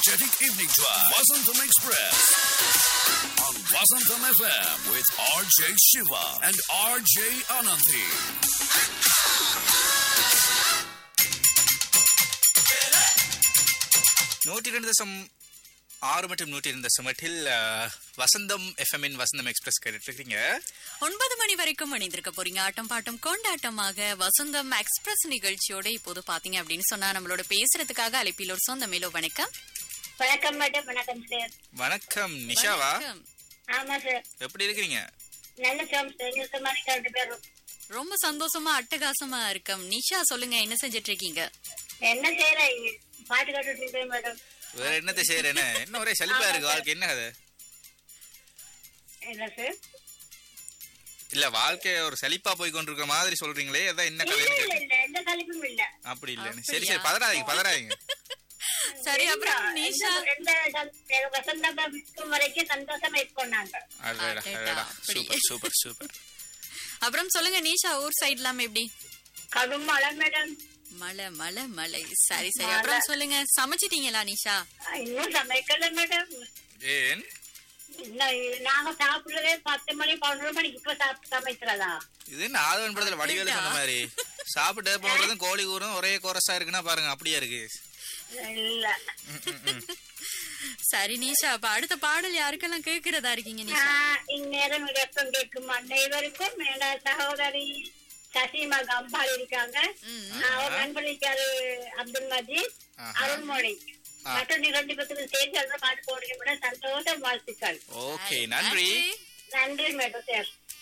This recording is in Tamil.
energetic evening drive. Vasantham Express on Vasantham FM with RJ Shiva and RJ Ananthi. நூற்றி இரண்டு தசம் ஆறு மற்றும் நூற்றி இரண்டு தசம் எட்டில் அஹ், வசந்தம் எஃப்எம்மின் வசந்தம் எக்ஸ்பிரஸ் கேட்டுட்டு இருக்கீங்க ஒன்பது மணி வரைக்கும் இணைந்திருக்க போறீங்க ஆட்டம் பாட்டம் கொண்டாட்டமாக வசந்தம் எக்ஸ்பிரஸ் நிகழ்ச்சியோட இப்போது பாத்தீங்க அப்படின்னு சொன்னா நம்மளோட பேசுறதுக்காக அழைப்பில் ஒரு சொந்த மேலோ வணக்கம் வணக்கம் மேடம் வணக்கம் சார் வணக்கம் நிஷாவா வணக்கம். ஆமா சார் எப்படி இருக்கிறீங்க நல்ல சார் சார் இந்த மாதிரி ரெண்டு பேரும் ரொம்ப சந்தோஷமா அட்டகாசமா இருக்கும் நிஷா சொல்லுங்க என்ன செஞ்சிட்டு இருக்கீங்க என்ன செய்யற பாட்டு கேட்டுட்டு இருக்கேன் மேடம் வேற என்னத்தை செய்யறேன்னு என்ன ஒரே சலிப்பா இருக்கு வாழ்க்கை என்ன கதை என்ன சார் இல்ல வாழ்க்கை ஒரு சலிப்பா போய் கொண்டிருக்கிற மாதிரி சொல்றீங்களே அதான் என்ன இல்ல கதை இல்ல இல்ல எந்த தலைப்பும் இல்ல அப்படி இல்லைன்னு சரி அப்படியா? சரி பதறாதீங்க பதறாதீங்க சரி அப்புறம் இல்ல, நிஷா எந்த எந்த வசந்தம் விற்கும் வரைக்கும் சந்தோஷமா இருக்கோம் அடடா, அடடா, அடடா. அப்படி. சூப்பர் சூப்பர் சூப்பர் அப்புறம் சொல்லுங்க நிஷா ஊர் சைட்லாம் எப்படி கடும் மழை மேடம் மழை மழை மழை சரி சரி அப்புறம் சொல்லுங்க சமைச்சிட்டீங்களா நிஷா இன்னும் சமைக்கல மேடம் ஏன் இன்னும் நாங்க சாப்பிடுறதே பத்து மணி பன்னெண்டு மணிக்கு இப்ப சாப்பிட்டு சமைக்கிறதா இது என்ன ஆதவன் படத்துல வடிவேலு சொன்ன மாதிரி சாப்பிட்டு போடுறதும் கோழி கூறும் ஒரே கோரஸா இருக்குன்னா பாருங்க அப்படியா இருக்கு இல்ல சரி நிஷா அப்ப அடுத்த பாடல் யாருக்கெல்லாம் கேக்குறதா இருக்கீங்க நிஷா நான் இந்நேரம் இடக்கம் கேட்கும் அனைவருக்கும் மேல சகோதரி சசிமா கம்பால் இருக்காங்க ம். அவர் நண்பரிக்காரு அப்துல் மஜீத் ஆஹா. அருள்மொழி ஆ. மற்றும் நிகழ்ச்சி பத்தி சேர்த்து அந்த பாட்டு போடுங்க மேடம் சந்தோஷம் வாழ்த்துக்கள் ஓகே நன்றி நன்றி மேடம் சார்